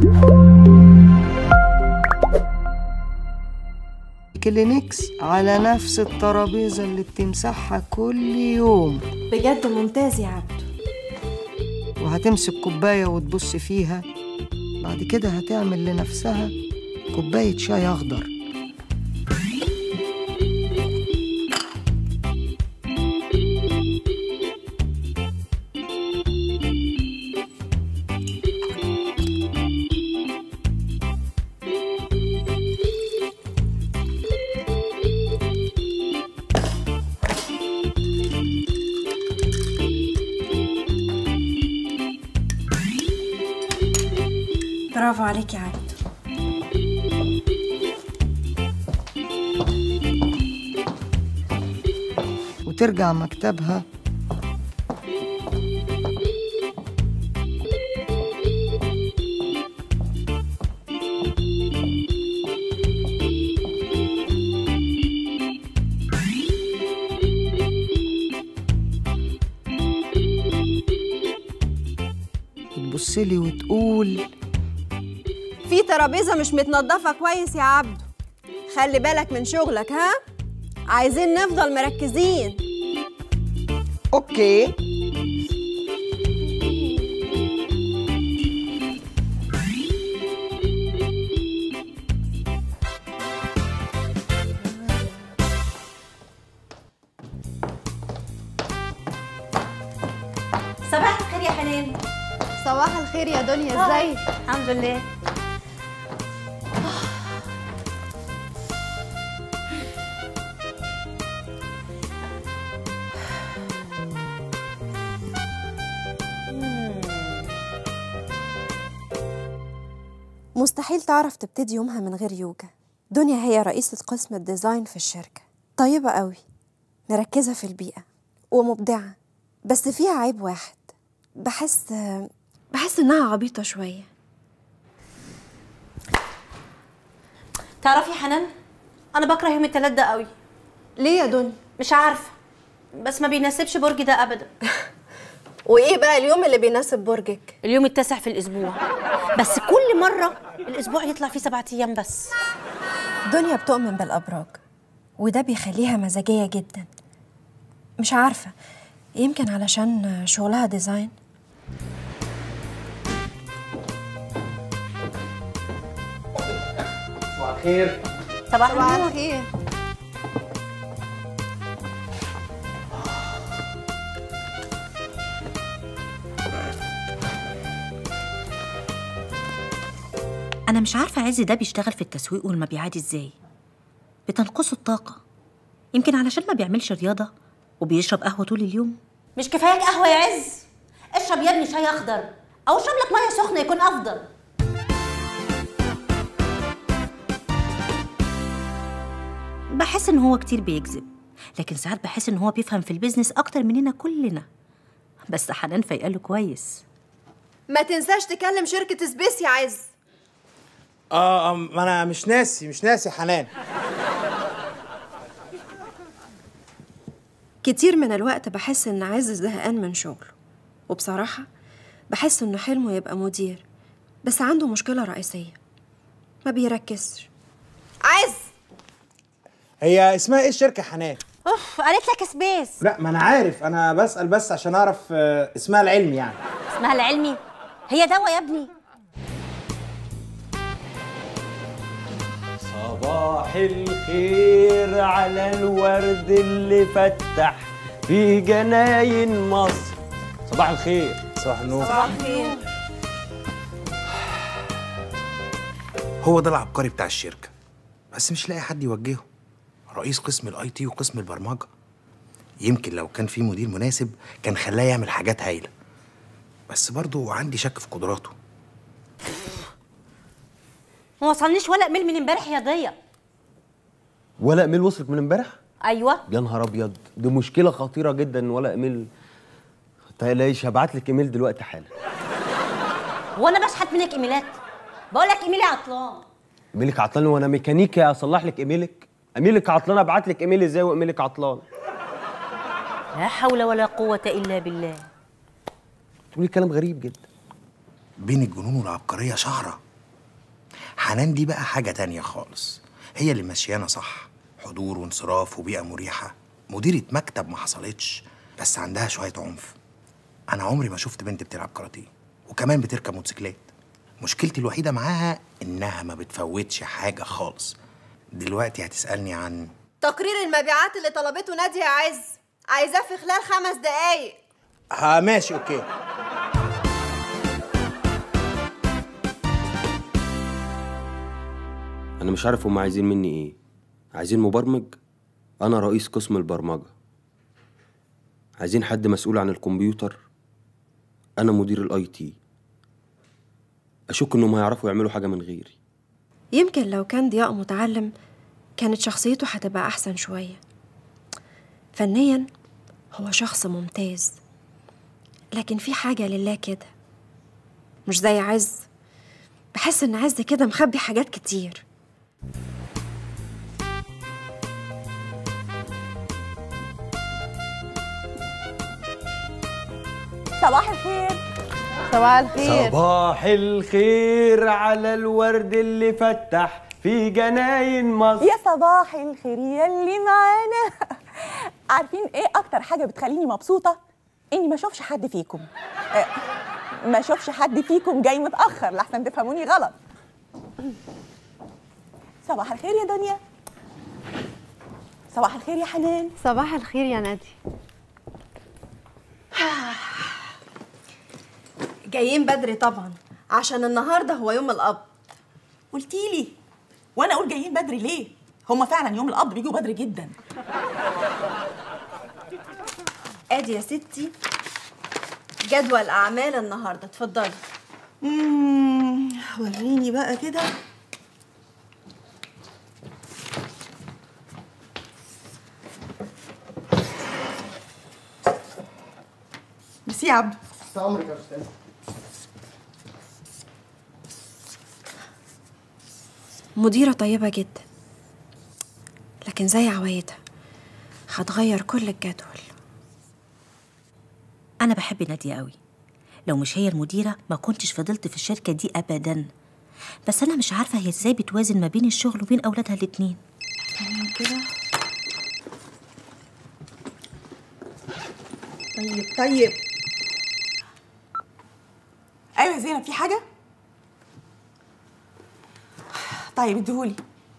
كلينكس على نفس الترابيزة اللي بتمسحها كل يوم بجد ممتاز يا عبدو وهتمسك كوباية وتبص فيها بعد كده هتعمل لنفسها كوباية شاي أخضر برافو عليك يا عبدو وترجع مكتبها وتبصلي وتقول في ترابيزة مش متنضفة كويس يا عبدو خلي بالك من شغلك ها عايزين نفضل مركزين اوكي صباح الخير يا حنان صباح الخير يا دنيا ازيك الحمد لله مستحيل تعرف تبتدي يومها من غير يوجا دنيا هي رئيسة قسم الديزاين في الشركة طيبة قوي مركزة في البيئة ومبدعة بس فيها عيب واحد بحس بحس إنها عبيطة شوية تعرفي يا حنان انا بكره يوم التلات ده قوي ليه يا دنيا؟ مش عارفه بس ما بيناسبش برج ده ابدا وإيه بقى اليوم اللي بيناسب برجك؟ اليوم التاسع في الاسبوع بس كل مره الاسبوع يطلع فيه سبعة ايام بس دنيا بتؤمن بالأبراج وده بيخليها مزاجية جدا مش عارفة يمكن علشان شغلها ديزاين صباح الخير صباح صباح النور الخير انا مش عارفه عز ده بيشتغل في التسويق والمبيعات ازاي بتنقصه الطاقه يمكن علشان ما بيعملش رياضه وبيشرب قهوه طول اليوم مش كفاية قهوه يا عز اشرب يا ابني شاي اخضر او اشرب لك ميه سخنه يكون افضل بحس ان هو كتير بيكذب لكن ساعات بحس ان هو بيفهم في البيزنس اكتر مننا كلنا بس حنان فايقاله كويس ما تنساش تكلم شركة سبيس يا عز اه آه، ما انا مش ناسي مش ناسي حنان كتير من الوقت بحس إن عز زهقان من شغله وبصراحة بحس إنه حلمه يبقى مدير بس عنده مشكلة رئيسية ما بيركزش عز هي اسمها ايه الشركه حنان اوف قالت لك سبيس لا ما انا عارف انا بسال بس عشان اعرف آه، اسمها العلمي يعني اسمها العلمي هي دواء يا ابني صباح الخير على الورد اللي فتح في جناين مصر صباح الخير صباح النور خير هو ده العبقري بتاع الشركة بس مش لاقي حد يوجهه رئيس قسم الاي تي وقسم البرمجة يمكن لو كان في مدير مناسب كان خلاه يعمل حاجات هايلة بس برضه عندي شك في قدراته ما وصلنيش ولا ايميل من امبارح يا ضيا ولا ايميل وصلك من امبارح ايوه يا نهار ابيض دي مشكله خطيره جدا ولا ايميل تقلقيش هبعت لك ايميل دلوقتي حالا وانا بشحت منك ايميلات بقول لك ايميلي عطلان ايميلك عطلان وانا ميكانيكي اصلح لك ايميلك ايميلك عطلان ابعت لك ايميل ازاي وايميلك عطلان لا حول ولا قوه الا بالله تقولي كلام غريب جدا بين الجنون والعبقرية شعرة حنان دي بقى حاجة تانية خالص هي اللي ماشيانا صح حضور وانصراف وبيئة مريحة مديرة مكتب ما حصلتش بس عندها شوية عنف أنا عمري ما شفت بنت بتلعب كاراتيه وكمان بتركب موتوسيكلات مشكلتي الوحيدة معاها إنها ما بتفوتش حاجة خالص دلوقتي هتسألني عن تقرير المبيعات اللي طلبته نادية يا عز عايزاه في خلال خمس دقايق ها ماشي اوكي انا مش عارف هم عايزين مني ايه عايزين مبرمج انا رئيس قسم البرمجه عايزين حد مسؤول عن الكمبيوتر انا مدير الاي تي اشك انهم هيعرفوا يعملوا حاجه من غيري يمكن لو كان ضياء متعلم كانت شخصيته هتبقى أحسن شوية فنيا هو شخص ممتاز لكن في حاجة لله كده مش زي عز بحس إن عز كده مخبي حاجات كتير صباح الخير صباح الخير صباح الخير على الورد اللي فتح في جناين مصر يا صباح الخير يا اللي معانا عارفين ايه اكتر حاجه بتخليني مبسوطه اني ما اشوفش حد فيكم آه، ما اشوفش حد فيكم جاي متاخر لحسن تفهموني غلط صباح الخير يا دنيا صباح الخير يا حنان صباح الخير يا نادي جايين بدري طبعا عشان النهاردة هو يوم الأب قلتي لي وانا اقول جايين بدري ليه هما فعلا يوم القبض بيجوا بدري جدا ادي يا ستي جدول أعمال النهاردة اتفضلي امم وريني بقى كده ميرسي يا عبد مديرة طيبة جدا لكن زي عوايدها هتغير كل الجدول أنا بحب نادية قوي لو مش هي المديرة ما كنتش فضلت في الشركة دي أبدا بس أنا مش عارفة هي إزاي بتوازن ما بين الشغل وبين أولادها الاتنين كده طيب طيب ايوه يا زينب في حاجه طيب اديهولي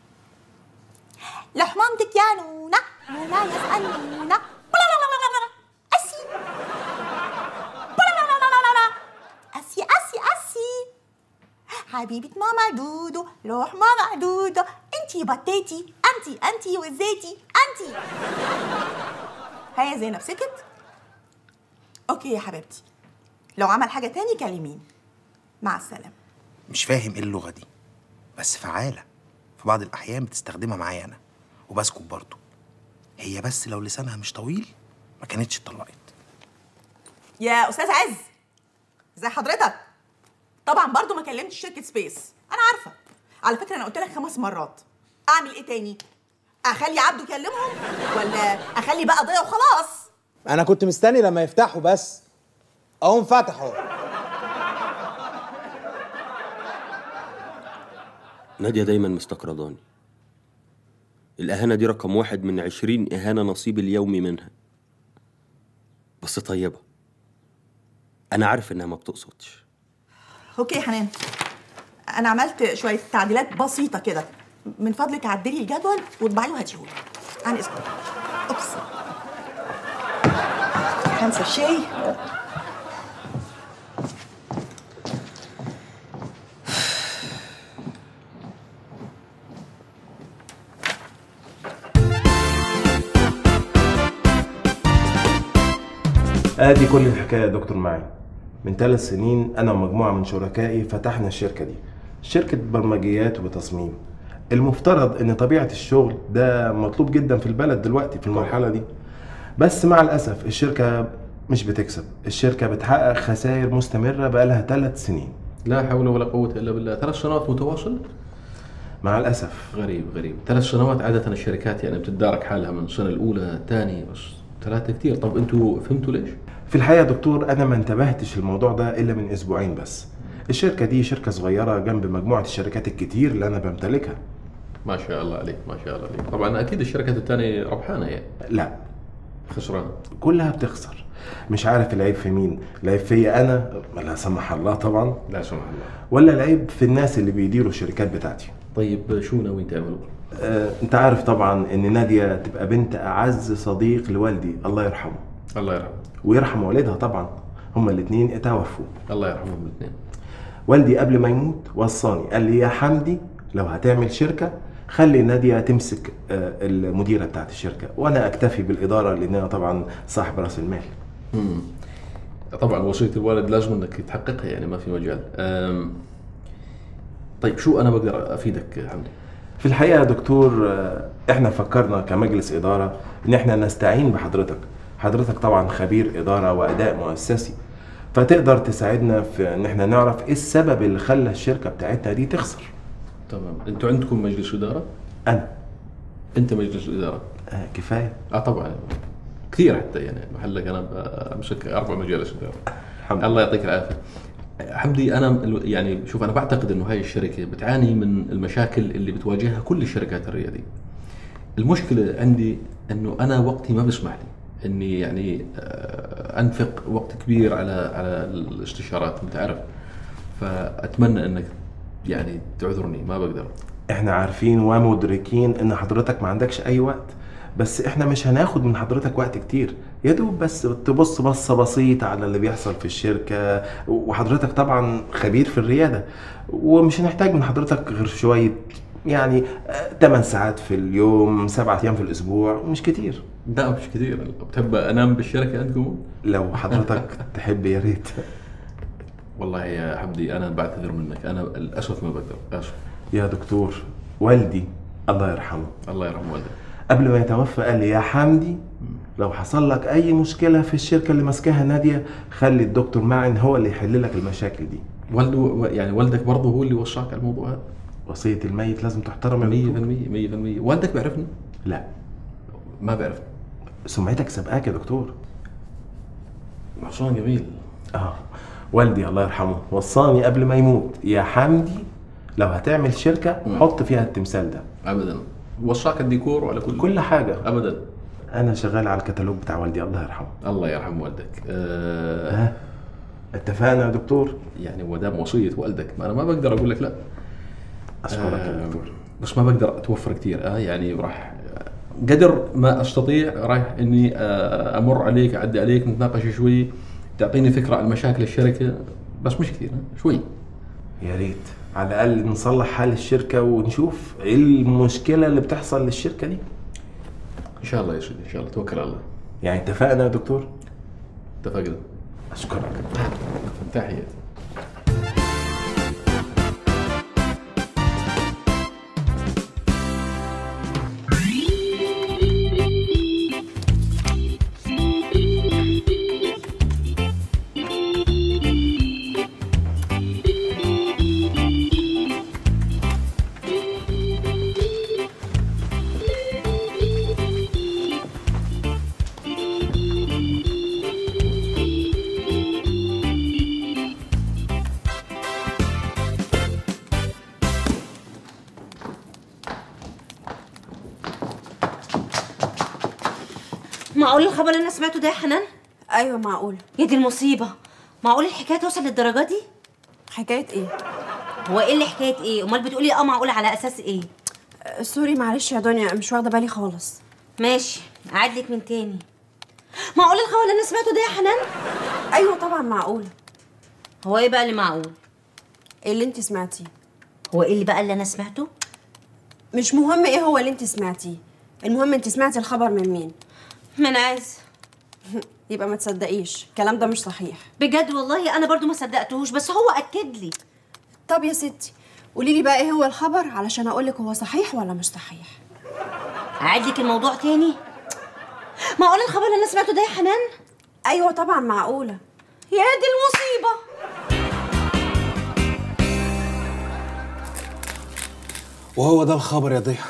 لح مامتك يا نونا نونا يسألونا بلا لا لا لا لا لا. أسي بلا لا لا لا لا لا. أسي أسي أسي حبيبة ماما دودو روح ماما دودو انتي بطيتي انتي انتي وزيتي انتي هيا زينب سكت اوكي يا حبيبتي لو عمل حاجة تاني كلميني مع السلامة مش فاهم ايه اللغة دي بس فعالة في بعض الأحيان بتستخدمها معايا أنا وبسكت برضه هي بس لو لسانها مش طويل ما كانتش اتطلقت يا استاذ عز ازي حضرتك طبعا برضو ما كلمتش شركه سبيس انا عارفه على فكره انا قلت لك خمس مرات اعمل ايه تاني اخلي عبده يكلمهم ولا اخلي بقى ضيا وخلاص انا كنت مستني لما يفتحوا بس اقوم فتحوا نادية دايما مستقرضاني الإهانة دي رقم واحد من عشرين إهانة نصيبي اليومي منها بس طيبة أنا عارف إنها ما بتقصدش اوكي يا حنان انا عملت شويه تعديلات بسيطه كده من فضلك عدلي الجدول واطبعيه وهاتيهولي عن اذنك اوبس هنسى الشاي ادي كل الحكايه يا دكتور معي من ثلاث سنين انا ومجموعه من شركائي فتحنا الشركه دي شركه برمجيات وتصميم المفترض ان طبيعه الشغل ده مطلوب جدا في البلد دلوقتي في المرحله دي بس مع الاسف الشركه مش بتكسب الشركه بتحقق خسائر مستمره بقالها ثلاث سنين لا حول ولا قوة إلا بالله ثلاث سنوات متواصل مع الاسف غريب غريب ثلاث سنوات عادة الشركات يعني بتتدارك حالها من السنة الأولى الثانية بس ثلاثة كتير طب أنتوا فهمتوا ليش؟ في الحقيقه يا دكتور انا ما انتبهتش الموضوع ده الا من اسبوعين بس الشركة دي شركة صغيرة جنب مجموعة الشركات الكتير اللي أنا بمتلكها ما شاء الله عليك ما شاء الله عليك طبعا اكيد الشركات الثانيه ربحانه يعني لا خسرانه كلها بتخسر مش عارف العيب في مين العيب فيا أنا لا سمح الله طبعا لا سمح الله ولا العيب في الناس اللي بيديروا الشركات بتاعتي طيب شو ناويين تعملوا؟ آه، انت عارف طبعا ان نادية تبقى بنت اعز صديق لوالدي الله يرحمه الله يرحمه ويرحم والدها طبعا هما الاتنين اتوفوا الله يرحمهم الاثنين والدي قبل ما يموت وصاني قال لي يا حمدي لو هتعمل شركة خلي نادية تمسك آه، المديرة بتاعت الشركة وانا اكتفي بالادارة لان انا طبعا صاحب راس المال مم. طبعا وصيه الوالد لازم انك تحققها يعني ما في مجال أم... طيب شو انا بقدر افيدك يا حمدي؟ في الحقيقة يا دكتور آه، احنا فكرنا كمجلس إدارة ان احنا نستعين بحضرتك حضرتك طبعا خبير إدارة وأداء مؤسسي فتقدر تساعدنا في ان احنا نعرف ايه السبب اللي خلى الشركة بتاعتنا دي تخسر تمام انتوا عندكم مجلس اداره؟ انا انت مجلس اداره؟ آه كفاية اه طبعا كثير حتى يعني محلك انا امسك اربع مجالس اداره الحمد الله يعطيك العافيه حمدي انا ال- يعني شوف انا بعتقد انه هاي الشركه بتعاني من المشاكل اللي بتواجهها كل الشركات الرياديه المشكله عندي انه انا وقتي ما بيسمح لي اني يعني آه، انفق وقت كبير على على الاستشارات انت عارف فاتمنى انك يعني تعذرني ما بقدر احنا عارفين ومدركين ان حضرتك ما عندكش اي وقت بس احنا مش هناخد من حضرتك وقت كتير يا دوب بس تبص بصة بسيطة على اللي بيحصل في الشركة وحضرتك طبعا خبير في الريادة ومش هنحتاج من حضرتك غير شوية يعني 8 ساعات في اليوم 7 ايام في الاسبوع مش كتير لا مش كثير بتحب انام بالشركه عندكم لو حضرتك تحب يا ريت والله يا حمدي انا بعتذر منك انا للاسف ما بقدر اسف يا دكتور والدي الله يرحمه الله يرحم والدك قبل ما يتوفى قال لي يا حمدي لو حصل لك اي مشكله في الشركه اللي ماسكاها ناديه خلي الدكتور معن هو اللي يحل لك المشاكل دي والده يعني والدك برضه هو اللي وصاك على الموضوع هذا وصيه الميت لازم تحترم 100% يا دكتور 100% والدك بيعرفني لا ما بيعرفني سمعتك سبقاك يا دكتور حصان جميل اه والدي الله يرحمه وصاني قبل ما يموت يا حمدي لو هتعمل شركه حط فيها التمثال ده ابدا وصاك الديكور وعلى كل كل حاجه ابدا انا شغال على الكتالوج بتاع والدي الله يرحمه الله يرحم والدك آه ها اتفقنا يا دكتور يعني ما دام وصيه والدك ما انا ما بقدر اقول لك لا اشكرك يا آه، دكتور بس ما بقدر اتوفر كثير اه يعني راح قدر ما استطيع رايح اني آه، امر عليك اعدي عليك نتناقش شوي تعطيني فكره عن مشاكل الشركه بس مش كثير آه، شوي يا ريت على الاقل نصلح حال الشركه ونشوف ايه المشكله اللي بتحصل للشركه دي ان شاء الله يا سيدي ان شاء الله توكل على الله يعني اتفقنا يا دكتور اتفقنا اشكرك تحياتي معقول الخبر اللي انا سمعته ده يا حنان ايوه معقول يا دي المصيبه معقول الحكايه توصل للدرجه دي حكايه ايه هو ايه اللي حكايه ايه امال بتقولي اه معقول على اساس ايه أه، سوري معلش يا دنيا مش واخده بالي خالص ماشي اعد لك من تاني معقول الخبر اللي انا سمعته ده يا حنان ايوه طبعا معقول هو ايه بقى اللي معقول ايه اللي انت سمعتيه هو ايه اللي بقى اللي انا سمعته مش مهم ايه هو اللي انت سمعتيه المهم انت سمعتي الخبر من مين من عايز يبقى ما تصدقيش الكلام ده مش صحيح بجد والله انا برضو ما صدقتهوش بس هو اكد لي طب يا ستي قولي لي بقى ايه هو الخبر علشان اقول لك هو صحيح ولا مش صحيح اعد لك الموضوع تاني معقول الخبر اللي انا سمعته ده يا حنان ايوه طبعا معقوله يا دي المصيبه وهو ده الخبر يا ضياء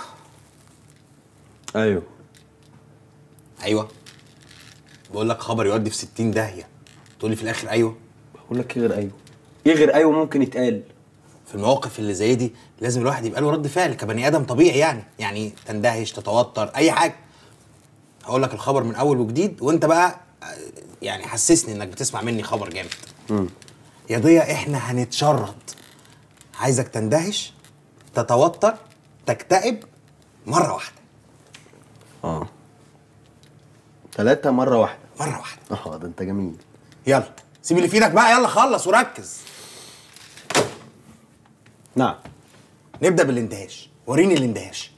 ايوه ايوه بقول لك خبر يودي في 60 داهيه تقول لي في الاخر ايوه بقول لك إيه غير ايوه ايه غير ايوه ممكن يتقال في المواقف اللي زي دي لازم الواحد يبقى له رد فعل كبني ادم طبيعي يعني يعني تندهش تتوتر اي حاجه هقول لك الخبر من اول وجديد وانت بقى آه، يعني حسسني انك بتسمع مني خبر جامد يا ضيا احنا هنتشرد عايزك تندهش تتوتر تكتئب مره واحده اه ثلاثة مرة واحدة مره واحده اه ده انت جميل يلا سيب اللي في ايدك بقى يلا خلص وركز نعم نبدا بالاندهاش وريني الاندهاش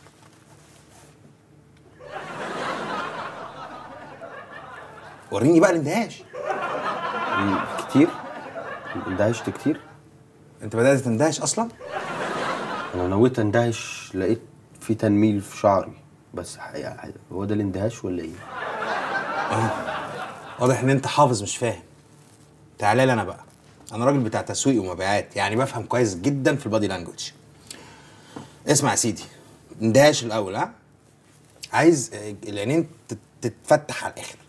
وريني بقى الاندهاش كتير اندهشت كتير انت بدات تندهش اصلا انا نويت اندهش لقيت في تنميل في شعري بس يعني هو ده الاندهاش ولا ايه؟ واضح ان انت حافظ مش فاهم تعالى لي انا بقى انا راجل بتاع تسويق ومبيعات يعني بفهم كويس جدا في البادي لانجوج اسمع يا سيدي اندهاش الاول ها عايز آه، العينين تت- تتفتح على الاخر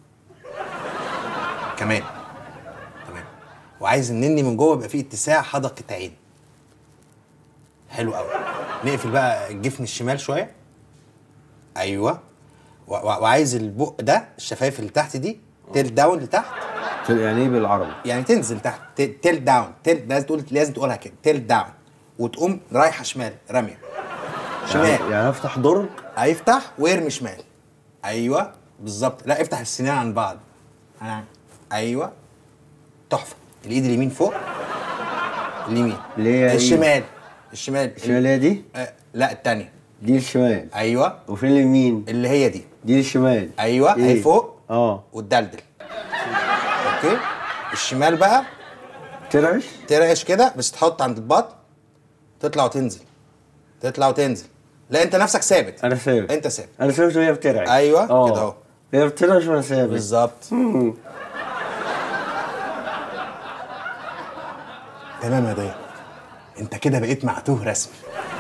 كمان تمام وعايز النني من جوه يبقى فيه اتساع حدقه عين حلو قوي نقفل بقى الجفن الشمال شويه ايوه و- و- وعايز البق ده الشفايف اللي تحت دي تيل داون لتحت يعني ايه بالعربي؟ يعني تنزل تحت ت- تيل داون تيل لازم تقول لازم تقولها كده تيل داون وتقوم رايحه شمال راميه شمال يعني, يعني افتح درج هيفتح ويرمي شمال ايوه بالظبط لا افتح السنان عن بعض ها. ايوه تحفه الايد اليمين فوق اليمين اللي هي إيه؟ الشمال الشمال الشمال هي دي؟ آه لا التانية دي الشمال ايوه وفين اليمين؟ اللي هي دي دي الشمال ايوه إيه؟ هي فوق اه وتدلدل اوكي الشمال بقى ترعش ترعش كده بس تحط عند البطن تطلع وتنزل تطلع وتنزل لا انت نفسك ثابت انا ثابت انت ثابت انا ثابت وهي بترعش ايوه آه. كده اهو هي بترعش وانا ثابت بالظبط مم. تمام يا ضياء انت كده بقيت معتوه رسمي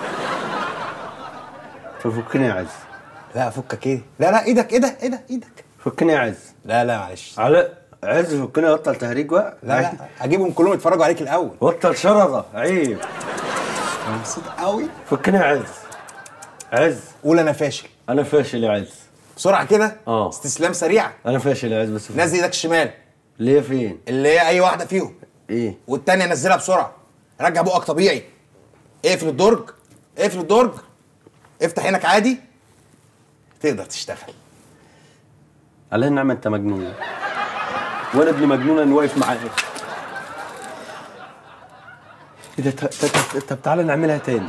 ففكني يا عز لا فكك ايه لا لا ايدك ايدك ايدك ايدك فكني يا عز لا لا معلش على عز فكني بطل تهريج بقى لا لا اجيبهم كلهم يتفرجوا عليك الاول بطل شرطة عيب انا مبسوط قوي فكني يا عز عز قول انا فاشل انا فاشل يا عز بسرعه كده اه استسلام سريع انا فاشل يا عز بس نزل ايدك الشمال ليه فين؟ اللي هي اي واحده فيهم ايه؟ والتانيه نزلها بسرعه رجع بقك طبيعي اقفل الدرج اقفل الدرج افتح عينك عادي تقدر تشتغل على النعمة انت مجنون وانا ابن مجنون انا واقف معاك ايه ده ت- ت- ت- طب تعالى نعملها تاني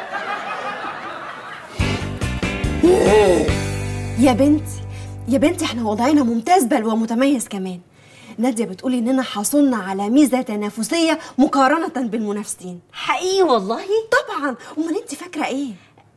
يا بنتي يا بنتي احنا وضعنا ممتاز بل ومتميز كمان نادية بتقول اننا حصلنا على ميزة تنافسية مقارنة بالمنافسين حقيقي والله طبعا امال انت فاكرة ايه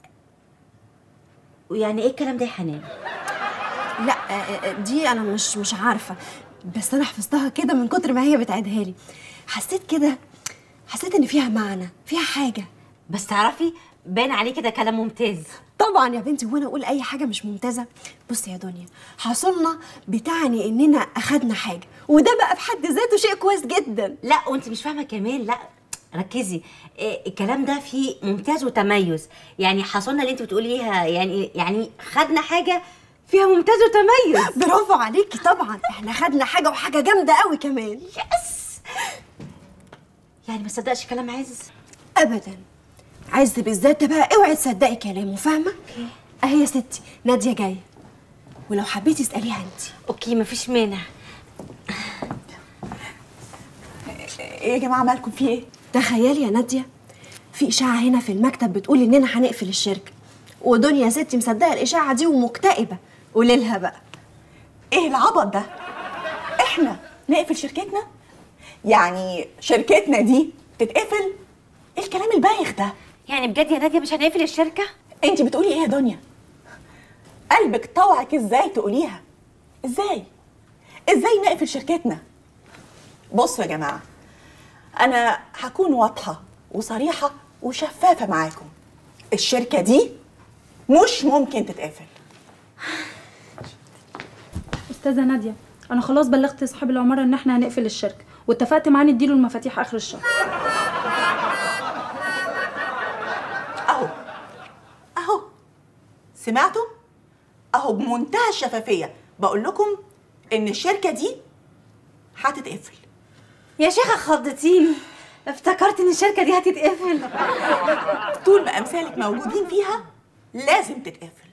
ويعني ايه الكلام ده يا حنان لا آه، آه، دي انا مش مش عارفة بس انا حفظتها كده من كتر ما هي بتعيدها لي حسيت كده حسيت ان فيها معنى فيها حاجة بس تعرفي باين عليه كده كلام ممتاز طبعا يا بنتي وانا اقول اي حاجه مش ممتازه بصي يا دنيا حصلنا بتعني اننا اخدنا حاجه وده بقى في حد ذاته شيء كويس جدا لا وانت مش فاهمه كمان لا ركزي إيه الكلام ده فيه ممتاز وتميز يعني حصلنا اللي انت بتقوليها يعني يعني خدنا حاجه فيها ممتاز وتميز برافو عليكي طبعا احنا خدنا حاجه وحاجه جامده قوي كمان يس يعني ما صدقش كلام عز ابدا عز بالذات ده بقى اوعي تصدقي كلامه فاهمه اهي يا ستي ناديه جايه ولو حبيتي اساليها انت اوكي مفيش مانع ايه يا جماعه مالكم في ايه تخيلي يا ناديه في اشاعه هنا في المكتب بتقول اننا هنقفل الشركه ودنيا يا ستي مصدقه الاشاعه دي ومكتئبه قولي لها بقى ايه العبط ده احنا نقفل شركتنا يعني شركتنا دي تتقفل ايه الكلام البايخ ده يعني بجد يا ناديه مش هنقفل الشركه انت بتقولي ايه يا دنيا قلبك طوعك ازاي تقوليها ازاي ازاي نقفل شركتنا بصوا يا جماعه انا هكون واضحه وصريحه وشفافه معاكم الشركه دي مش ممكن تتقفل استاذه ناديه انا خلاص بلغت صاحب العماره ان احنا هنقفل الشركه واتفقت معاه نديله المفاتيح اخر الشهر اهو اهو سمعتوا اهو بمنتهى الشفافيه بقول لكم ان الشركه دي هتتقفل يا شيخه خضتيني افتكرت ان الشركه دي هتتقفل طول ما امثالك موجودين فيها لازم تتقفل